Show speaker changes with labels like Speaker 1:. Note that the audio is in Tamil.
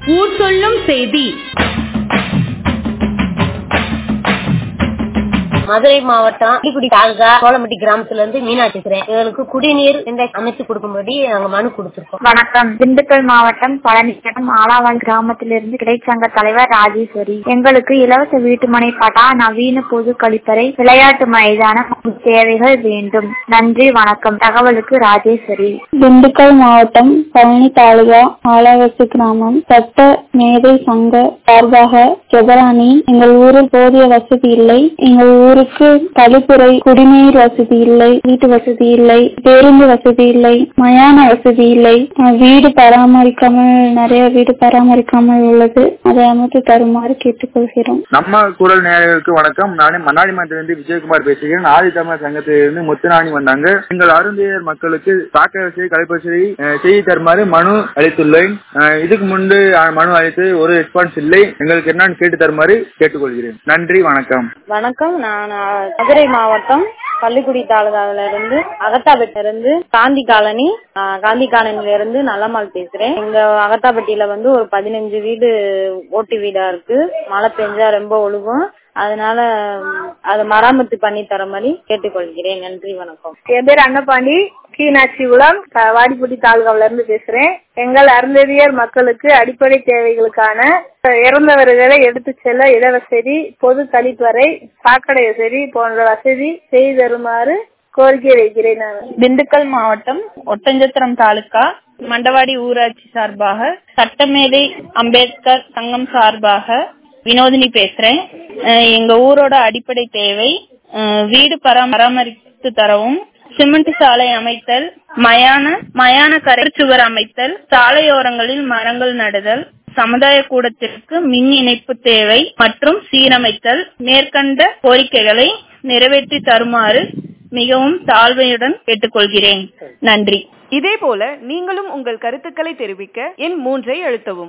Speaker 1: ஊர் சொல்லும் செய்தி
Speaker 2: மதுரை மாவட்டம் அடிக்குடி தாலுகா சோளம்பட்டி கிராமத்துல இருந்து மீனாட்சி பேசுறேன் எங்களுக்கு குடிநீர் இந்த அமைத்து கொடுக்கும்படி நாங்க மனு கொடுத்திருக்கோம்
Speaker 3: வணக்கம் திண்டுக்கல் மாவட்டம் பழனிக்கடம் ஆலாவால் கிராமத்திலிருந்து கிடைச்சங்க தலைவர் ராஜேஸ்வரி எங்களுக்கு இலவச வீட்டுமனை பட்டா நவீன பொது கழிப்பறை விளையாட்டு மைதானம் தேவைகள் வேண்டும் நன்றி வணக்கம் தகவலுக்கு ராஜேஸ்வரி
Speaker 4: திண்டுக்கல் மாவட்டம் பழனி தாலுகா ஆலாவசி கிராமம் சட்ட மேதை சங்க சார்பாக ஜெபராணி எங்கள் ஊரில் போதிய வசதி இல்லை எங்கள் ஊருக்கு கழிப்புறை குடிநீர் வசதி இல்லை வீட்டு வசதி இல்லை பேருந்து வசதி இல்லை மயான வசதி இல்லை அஹ் வீடு பராமரிக்காமல் நிறைய வீடு பராமரிக்காமல் உள்ளது அதை அமைத்து தருமாறு கேட்டுக்கொள்கிறோம்
Speaker 5: நம்ம குரல் நேயர்களுக்கு வணக்கம் நானே மன்னாடி மாவட்டத்திலிருந்து விஜயகுமார் பேசுகிறேன் ஆதி தமிழர் சங்கத்திலிருந்து முத்துராணி வந்தாங்க எங்கள் அருந்தையர் மக்களுக்கு சாக்கடை வசதி கலைப்பசதி செய்து தருமாறு மனு அளித்துள்ளேன் அஹ் இதுக்கு முன்பு அஹ், மனு அளித்து ஒரு ரெஸ்பான்ஸ் இல்லை எங்களுக்கு என்னன்னு கேட்டு தருமாறு கேட்டுக்கொள்கிறேன் நன்றி வணக்கம்
Speaker 6: வணக்கம் நான் மதுரை மாவட்டம் பள்ளிக்குடி தாலுகாவில இருந்து அகத்தாபேட்டில இருந்து காந்தி காலனி ஆஹ், காந்தி காலனில இருந்து நல்லம்மாள் பேசுறேன் எங்க அகத்தாப்பட்டியில வந்து ஒரு பதினஞ்சு வீடு ஓட்டு வீடா இருக்கு மழை பெஞ்சா ரொம்ப ஒழுகும் அதனால ம், அதை மராமத்து பண்ணி தர மாதிரி கேட்டுக்கொள்கிறேன் நன்றி வணக்கம்
Speaker 7: என் பேர் அன்னபாண்டி கீனாட்சிகுளம் க- வாடிப்பட்டி தாலுகாவில இருந்து பேசுறேன் எங்கள் அருந்ததியர் மக்களுக்கு அடிப்படை தேவைகளுக்கான இறந்தவர்களை எடுத்து செல்ல இடவசதி பொது கழிப்பறை சாக்கடை வசதி போன்ற வசதி செய்து தருமாறு கோரிக்கை வைக்கிறேன் நான்
Speaker 8: திண்டுக்கல் மாவட்டம் ஒட்டஞ்சத்திரம் தாலுகா மண்டவாடி ஊராட்சி சார்பாக சட்டமேதை அம்பேத்கர் சங்கம் சார்பாக வினோதினி பேசுறேன் அஹ் எங்க ஊரோட அடிப்படை தேவை அஹ் வீடு பரா- பராமரித்து தரவும் சிமெண்ட் சாலை அமைத்தல் மயான மயான கரை சுவர் அமைத்தல் சாலையோரங்களில் மரங்கள் நடுதல் சமுதாய கூடத்திற்கு மின் இணைப்பு தேவை மற்றும் சீரமைத்தல் மேற்கண்ட கோரிக்கைகளை நிறைவேற்றி தருமாறு மிகவும் தாழ்மையுடன் கேட்டுக்கொள்கிறேன் நன்றி
Speaker 1: இதேபோல நீங்களும் உங்கள் கருத்துக்களை தெரிவிக்க எண் மூன்றை அழுத்தவும்